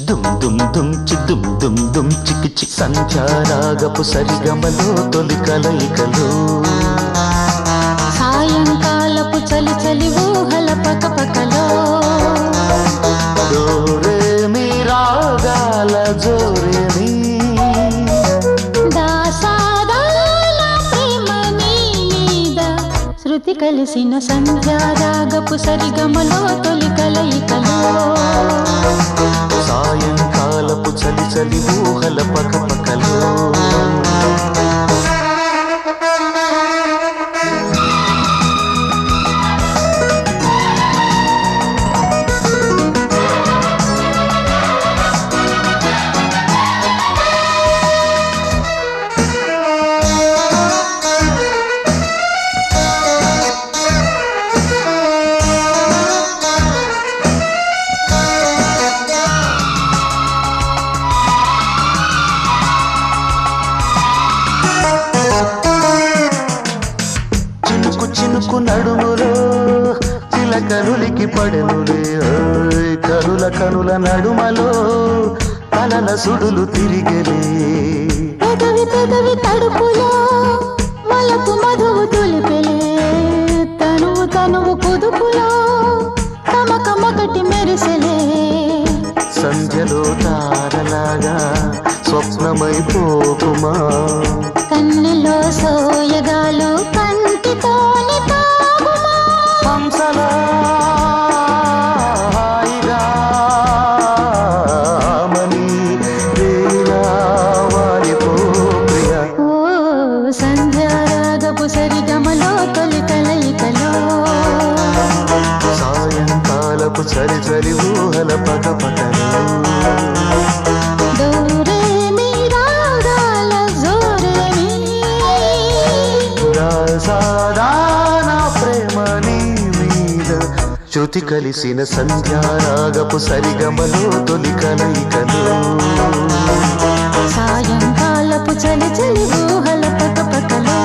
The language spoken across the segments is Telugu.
దుమ్ దుమ్ దుమ్ చి దుమ్ దుమ్ దుమ్ చికి చి సంధ్యారాగపు సరిగమలో తొలి కలయికలు సాయంకాలపు చలి చలి ఊహల పకపకలో డోరే మీ రాగాల జోరే మీ దాసాదాల ప్రేమ నీ మీద శృతి కలిసిన సంధ్యారాగపు సరిగమలో తొలి కలయికలో సాయంకాలపు చలి చలి ఊహల పకపకలు చినుకు చినుకు నడుములో చిలకనులికి పడెనులే ఓయ్ కనుల కనుల నడుమలో కలల సుడులు తిరిగలే పెదవి పెదవి తడుపులో మలపు మధువు తులిపెలే తనువు తనువు కుదుపులో కమకమొకటి మెరిసెలే సంధ్యలో తారలాగా స్వప్నమైపోకుమా కన్నెలో సోయగాలు కంటితోని తాగుమా హంసలా హాయిగా మని వేళ వాలిపో ప్రియా ఓ సంధ్యారాగపు సరిగమలో తొలి కలయికలో సాయంకాలపు చలి చలి ఊహల పక పకలు దూరే మీ రాగాల జోరే మీ సాదాన ప్రేమ నీ మీద శృతి కలిసిన సంధ్యారాగపు సరిగమలో తొలి కలయికలు సాయంకాలపు చలి చలి ఊహల పకపకలో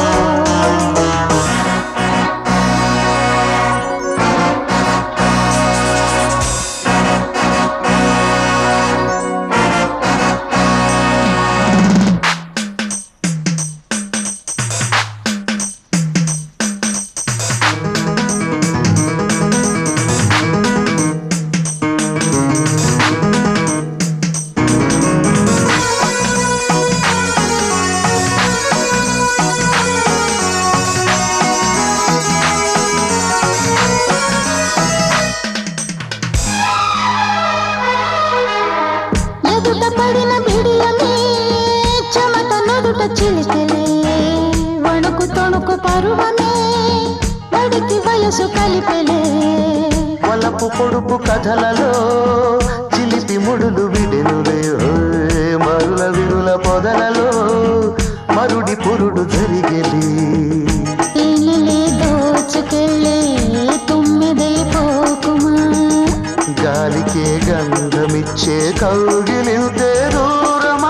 ఎదుట పడిన బిడియమే చెమట నదుట చిలికెలే వణుకు తొణుకు పరువమే వడికి వయసు కలిపెలే వలపు పొడుపు కథలలో చిలిపి ముడులు విడెనులే ఓయ్ మరుల విరుల పొదలలో మరుడి పురుడు జరిగెలి తేనెలే దోచుకెళ్ళే తుమ్మెదే పోకుమా గాలికే గంధమిచ్చే కౌగిలింతే దూరమా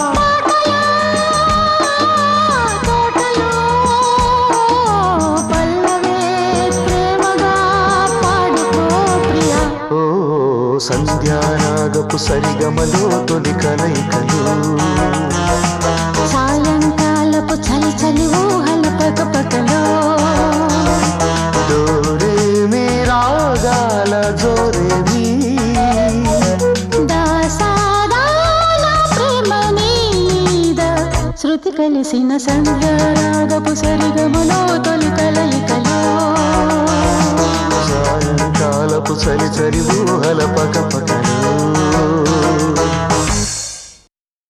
తోటలో పల్లవే ప్రేమగా పాడుకో ప్రియా ఓ సంధ్యారాగపు సరిగమలో తొలి కలయికలు సాయంకాలపు చలి చలి ఊహల పకపకలో డోరే మీ రాగాల జోరే మీ దాసాదాల ప్రేమ మీద శృతి కలిసిన సంధ్యారాగపు సరిగమలో తొలి కలయికలో సాయంకాలపు చలి చలి ఊహల పక పక